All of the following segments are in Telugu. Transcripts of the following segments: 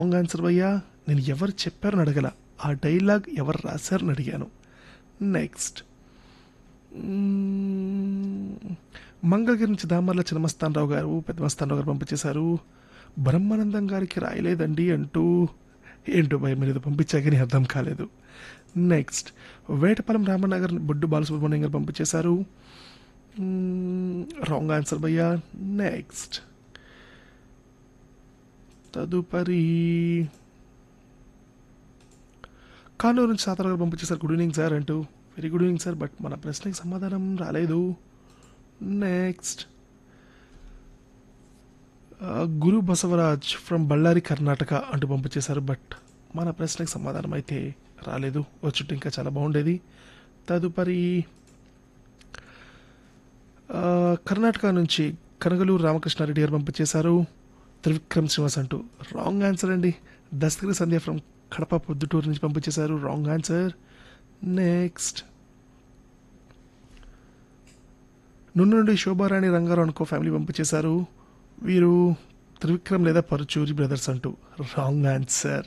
రాంగ్ ఆన్సర్ భయ్యా నేను ఎవరు చెప్పారని అడగల ఆ డైలాగ్ ఎవరు రాశారని అడిగాను నెక్స్ట్ మంగళగిరి నుంచి దామర్ల చిన్నమస్తానరావు గారు పెద్దమస్తానరావు గారు పంపించేశారు బ్రహ్మానందం గారికి రాయలేదండి అంటూ ఏంటో భయం మీద పంపించాకని అర్థం కాలేదు నెక్స్ట్ వేటపాలెం రామనగర్ బొడ్డు బాలసుబ్రహ్మణ్యం గారు పంపించేశారు రాంగ్ ఆన్సర్ భయ్యా నెక్స్ట్ తదుపరి కానూరు నుంచి సాతారా గారు పంపించేశారు గుడ్ ఈవినింగ్ సార్ అంటూ very good evening sir but మన ప్రశ్నకి సమాధానం రాలేదు నెక్స్ట్ గురు బసవరాజ్ ఫ్రమ్ బళ్ళారి కర్ణాటక అంటూ పంపించేశారు బట్ మన ప్రశ్నకి సమాధానం అయితే రాలేదు వచ్చుంటే ఇంకా చాలా బాగుండేది తదుపరి ఆ, కర్ణాటక నుంచి కనగలూరు రామకృష్ణారెడ్డి గారు పంపించేశారు త్రివిక్రమ్ శ్రీనివాస్ అంటూ రాంగ్ ఆన్సర్ అండి దస్తగిరి సంధ్య ఫ్రమ్ కడప పొద్దుటూరు నుంచి పంపించేశారు రాంగ్ ఆన్సర్ నెక్స్ట్ నుండి నుండి శోభారాణి రంగారావు అనుకో ఫ్యామిలీ పంపించేశారు వీరు త్రివిక్రమ్ లేదా పరుచూరి బ్రదర్స్ అంటూ రాంగ్ ఆన్సర్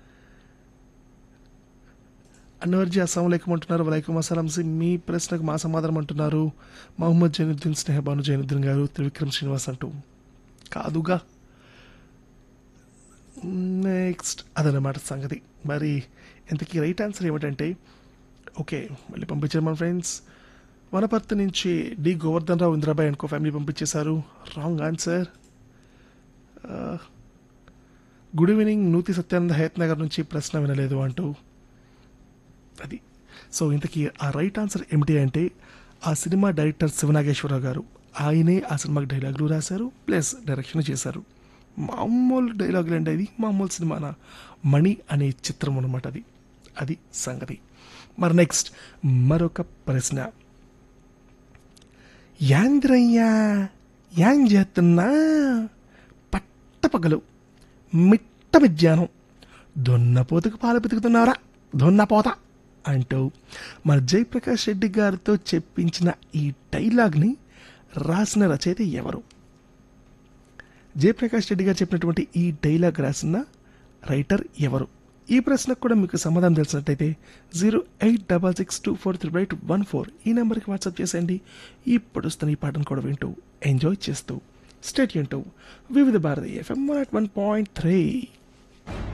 అన్నవర్జీ అస్సాం వలైకుం అంటున్నారు వలైకుం అస్సలాం సి మీ ప్రశ్నకు మా సమాధానం అంటున్నారు మహమ్మద్ జైనుద్దీన్ స్నేహబాను జైనుద్దీన్ గారు త్రివిక్రమ్ శ్రీనివాస్ అంటూ కాదుగా నెక్స్ట్ అదనమాట సంగతి మరి ఇంతకీ రైట్ ఆన్సర్ ఏమిటంటే ఓకే మళ్ళీ పంపించారు మన ఫ్రెండ్స్ వనపర్తి నుంచి డి గోవర్ధన్ రావు ఇంద్రాబాయ్ అనుకో ఫ్యామిలీ పంపించేశారు wrong answer good evening Nuthi Satyananda Hayat Nagar నుంచి ప్రశ్న వినలేదు అంటూ అది సో ఇంతకీ ఆ రైట్ ఆన్సర్ ఏమిటి అంటే ఆ సినిమా డైరెక్టర్ శివనాగేశ్వరరావు గారు ఆయనే ఆ సినిమాకి డైలాగులు రాశారు ప్లస్ డైరెక్షన్ చేశారు మామూలు డైలాగులు అంటే అది మామూలు సినిమానా మణి అనే చిత్రం అనమాట అది అది సంగతి మరి నెక్స్ట్ మరొక ప్రశ్న యాంద్రయ్యా యాం చేస్తున్నా పట్టపగలు మిట్ట మధ్యాహ్నం దున్నపోతుకు పాలు పితుకుతున్నారా దున్నపోత అంటూ మన జయప్రకాష్ రెడ్డి గారితో చెప్పించిన ఈ డైలాగ్ని రాసిన రచయిత ఎవరు జయప్రకాష్ రెడ్డి గారు చెప్పినటువంటి ఈ డైలాగ్ రాసిన రైటర్ ఎవరు ఈ ప్రశ్నకు కూడా మీకు సమాధానం తెలిసినట్టయితే zero eight double six two four three eight one four ఈ నెంబర్కి వాట్సాప్ చేసేయండి ఇప్పుడు వస్తున్న ఈ పాటను కూడా వింటూ ఎంజాయ్ చేస్తూ state Vividh Bharati FM one point three